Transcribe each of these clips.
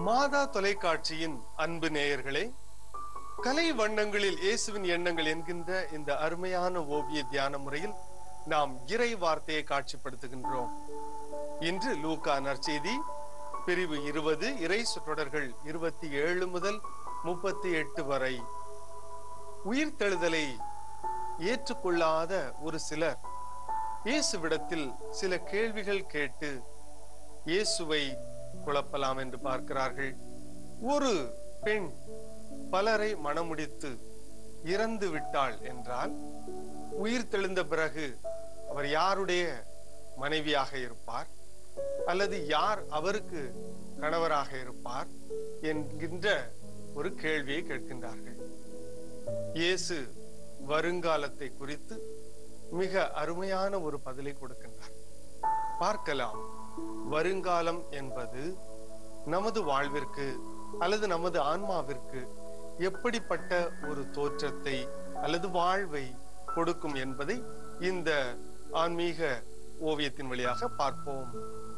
மாதா தொலைக்காட்சியின் அன்பு நேயர்களே கலை வண்ணங்களில் இயேசுவின் எண்ணங்கள் என்கின்ற இந்த அருமையான ஓவிய தியான முறையில் நாம் இறை வார்த்தையை காட்சிப்படுத்துகின்றோம் இன்று லூக்கா நற்செய்தி பிரிவு இருபது இறை சுற்றொடர்கள் இருபத்தி ஏழு முதல் முப்பத்தி எட்டு வரை உயிர்த்தெழுதலை ஏற்றுக்கொள்ளாத ஒரு சிலர் இயேசுவிடத்தில் சில கேள்விகள் கேட்டு இயேசுவை குழப்பலாம் என்று பார்க்கிறார்கள் ஒரு பெண் பலரை மணமுடித்து இறந்து விட்டாள் என்றால் உயிர் தெழுந்த பிறகு அவர் யாருடைய மனைவியாக இருப்பார் அல்லது யார் அவருக்கு கணவராக இருப்பார் என்கின்ற ஒரு கேள்வியை கேட்கின்றார்கள் இயேசு வருங்காலத்தை குறித்து மிக அருமையான ஒரு பதிலை கொடுக்கின்றார் பார்க்கலாம் வருங்காலம் என்பது நமது வாழ்விற்கு அல்லது நமது ஆன்மாவிற்கு எப்படிப்பட்ட ஒரு தோற்றத்தை அல்லது வாழ்வை கொடுக்கும் என்பதை இந்த ஆன்மீக ஓவியத்தின் வழியாக பார்ப்போம்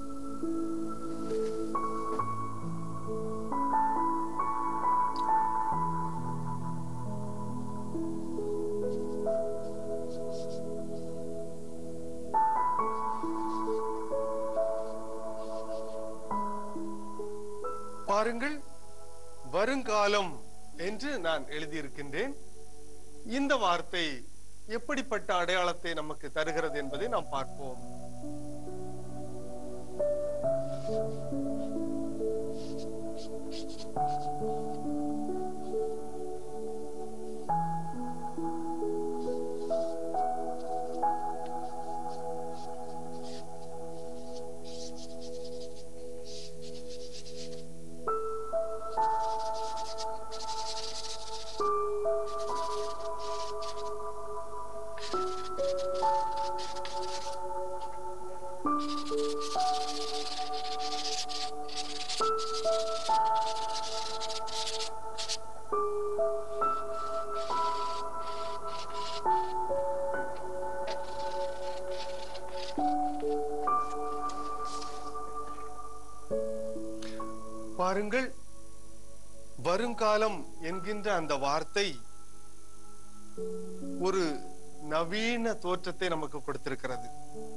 பாருங்கள் வருங்காலம் என்று நான் எழுதியிருக்கின்றேன் இந்த வார்த்தை எப்படிப்பட்ட அடையாளத்தை நமக்கு தருகிறது என்பதை நாம் பார்ப்போம் பாருங்கள் வருங்காலம் என்கின்ற அந்த வார்த்தை ஒரு நவீன தோற்றத்தை நமக்கு கொடுத்திருக்கிறது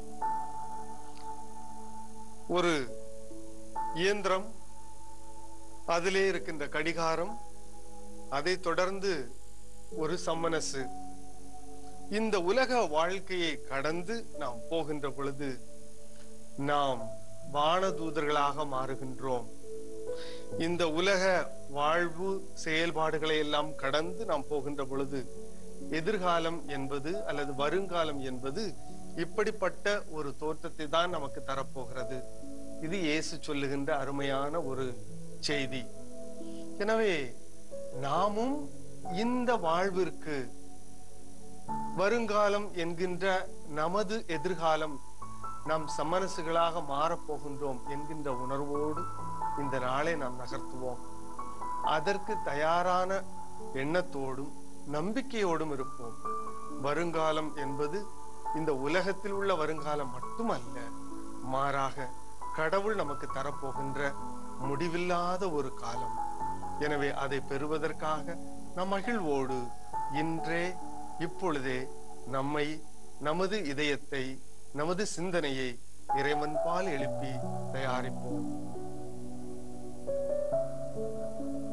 ஒரு இயந்திரம் அதிலே இருக்கின்ற கடிகாரம் அதை தொடர்ந்து ஒரு சம்மனசு இந்த உலக வாழ்க்கையை கடந்து நாம் போகின்ற பொழுது நாம் வானதூதர்களாக மாறுகின்றோம் இந்த உலக வாழ்வு செயல்பாடுகளை எல்லாம் கடந்து நாம் போகின்ற பொழுது எதிர்காலம் என்பது அல்லது வருங்காலம் என்பது இப்படிப்பட்ட ஒரு தோற்றத்தை தான் நமக்கு தரப்போகிறது இது இயேசு சொல்லுகின்ற அருமையான ஒரு செய்தி எனவே நாமும் இந்த வாழ்விற்கு வருங்காலம் என்கின்ற நமது எதிர்காலம் நாம் சமரசுகளாக மாறப்போகின்றோம் என்கின்ற உணர்வோடு இந்த நாளை நாம் நகர்த்துவோம் அதற்கு தயாரான எண்ணத்தோடும் நம்பிக்கையோடும் இருப்போம் வருங்காலம் என்பது இந்த உலகத்தில் உள்ள வருங்காலம் மட்டுமல்ல மாறாக கடவுள் நமக்கு தரப்போகின்ற முடிவில்லாத ஒரு காலம் எனவே அதை பெறுவதற்காக நம் மகிழ்வோடு இன்றே இப்பொழுதே நம்மை நமது இதயத்தை நமது சிந்தனையை இறைவன்பால் எழுப்பி தயாரிப்போம்